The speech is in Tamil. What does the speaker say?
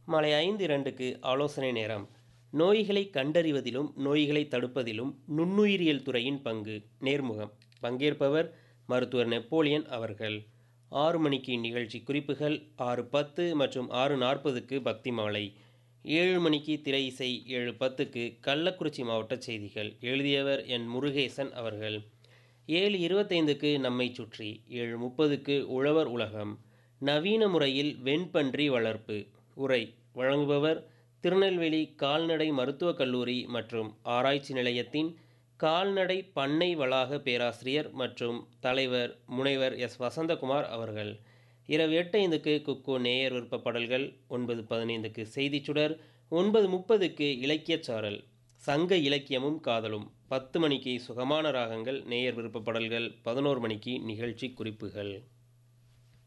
மாலை ஐந்து இரண்டுக்கு ஆலோசனை நேரம் நோய்களை கண்டறிவதிலும் நோய்களை தடுப்பதிலும் நுண்ணுயிரியல் துறையின் பங்கு நேர்முகம் பங்கேற்பவர் மருத்துவர் நெப்போலியன் அவர்கள் ஆறு மணிக்கு நிகழ்ச்சி குறிப்புகள் ஆறு பத்து மற்றும் ஆறு நாற்பதுக்கு பக்தி மாலை ஏழு மணிக்கு திரை இசை ஏழு பத்துக்கு கள்ளக்குறிச்சி மாவட்ட செய்திகள் எழுதியவர் என் முருகேசன் அவர்கள் ஏழு இருபத்தைந்துக்கு நம்மை சுற்றி ஏழு முப்பதுக்கு உழவர் உலகம் நவீன முறையில் வெண்பன்றி வளர்ப்பு உரை வழங்குபவர் திருநெல்வேலி கால்நடை மருத்துவக் கல்லூரி மற்றும் ஆராய்ச்சி நிலையத்தின் கால்நடை பண்ணை வளாக பேராசிரியர் மற்றும் தலைவர் முனைவர் எஸ் வசந்தகுமார் அவர்கள் இரவு எட்டு ஐந்துக்கு குக்கு நேயர் விருப்ப பாடல்கள் ஒன்பது பதினைந்துக்கு செய்திச் சுடர் ஒன்பது முப்பதுக்கு இலக்கியச் சாரல் சங்க இலக்கியமும் காதலும் பத்து மணிக்கு சுகமான ராகங்கள் நேயர் விருப்ப பாடல்கள் பதினோரு மணிக்கு நிகழ்ச்சி குறிப்புகள்